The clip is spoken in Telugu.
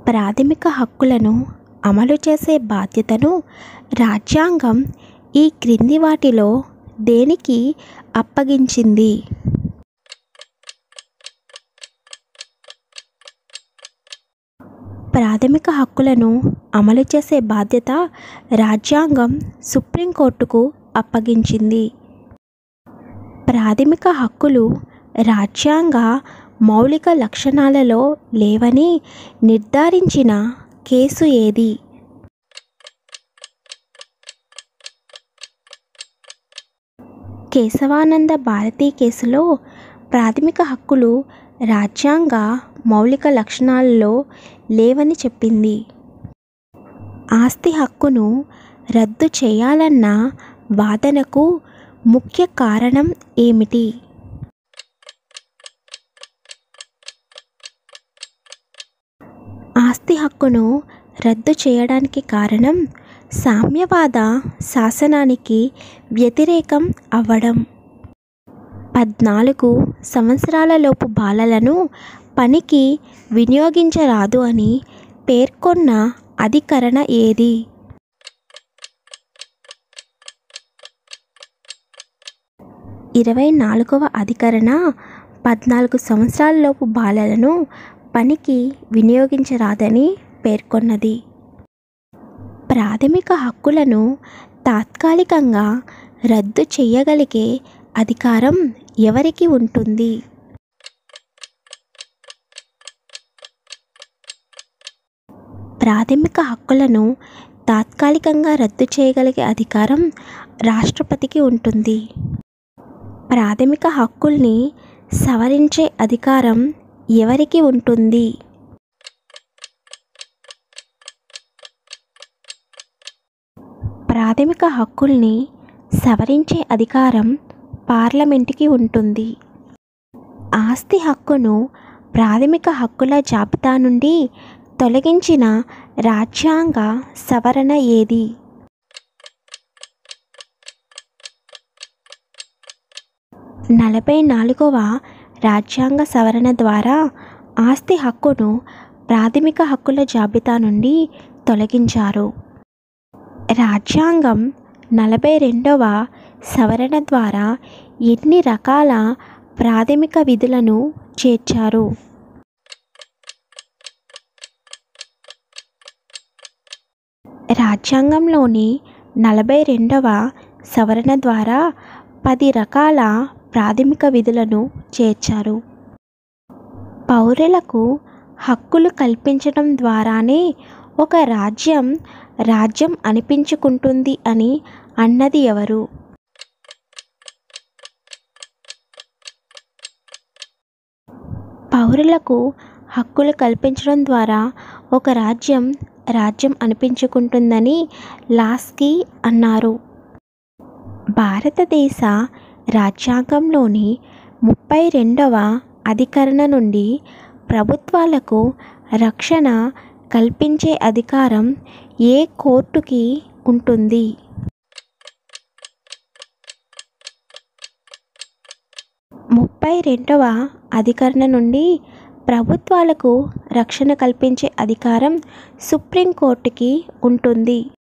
ప్రాథమిక హక్కులను అమలు చేసే బాధ్యతను రాజ్యాంగం ఈ క్రింది వాటిలో దేనికి అప్పగించింది ప్రాథమిక హక్కులను అమలు చేసే బాధ్యత రాజ్యాంగం సుప్రీంకోర్టుకు అప్పగించింది ప్రాథమిక హక్కులు రాజ్యాంగ మౌలిక లక్షణాలలో లేవని నిర్ధారించిన కేసు ఏది కేశవానంద భారతి కేసులో ప్రాథమిక హక్కులు రాజ్యాంగ మౌలిక లక్షణాలలో లేవని చెప్పింది ఆస్తి హక్కును రద్దు చేయాలన్న వాదనకు ముఖ్య కారణం ఏమిటి ఆస్తి హక్కును రద్దు చేయడానికి కారణం సామ్యవాద శాసనానికి వ్యతిరేకం అవ్వడం పద్నాలుగు సంవత్సరాలలోపు బాలలను పనికి వినియోగించరాదు అని పేర్కొన్న అధికరణ ఏది ఇరవై నాలుగవ అధికరణ పద్నాలుగు సంవత్సరాలలోపు బాలలను పనికి వినియోగించరాదని పేర్కొన్నది ప్రాథమిక హక్కులను తాత్కాలికంగా రద్దు చేయగలిగే అధికారం ఎవరికి ఉంటుంది ప్రాథమిక హక్కులను తాత్కాలికంగా రద్దు చేయగలిగే అధికారం రాష్ట్రపతికి ఉంటుంది ప్రాథమిక హక్కుల్ని సవరించే అధికారం ఎవరికి ఉంటుంది ప్రాథమిక హక్కుల్ని సవరించే అధికారం పార్లమెంటుకి ఉంటుంది ఆస్తి హక్కును ప్రాథమిక హక్కుల జాబితా నుండి తొలగించిన రాజ్యాంగ సవరణ ఏది నలభై నాలుగవ రాజ్యాంగ సవరణ ద్వారా ఆస్తి హక్కును ప్రాథమిక హక్కుల జాబితా నుండి తొలగించారు రాజ్యాంగం నలభై రెండవ సవరణ ద్వారా ఎన్ని రకాల ప్రాథమిక విధులను చేర్చారు రాజ్యాంగంలోని నలభై రెండవ సవరణ ద్వారా పది రకాల ప్రాథమిక విధులను చేర్చారు పౌరులకు హక్కులు కల్పించడం ద్వారానే ఒక రాజ్యం రాజ్యం అనిపించుకుంటుంది అని అన్నది ఎవరు పౌరులకు హక్కులు కల్పించడం ద్వారా ఒక రాజ్యం రాజ్యం అనిపించుకుంటుందని లాస్కీ అన్నారు భారతదేశ రాజ్యాంగంలోని ముప్పై రెండవ అధికరణ నుండి ప్రభుత్వాలకు రక్షణ కల్పించే అధికారం ఏ కోర్టుకి ఉంటుంది ముప్పై రెండవ అధికరణ నుండి ప్రభుత్వాలకు రక్షణ కల్పించే అధికారం సుప్రీంకోర్టుకి ఉంటుంది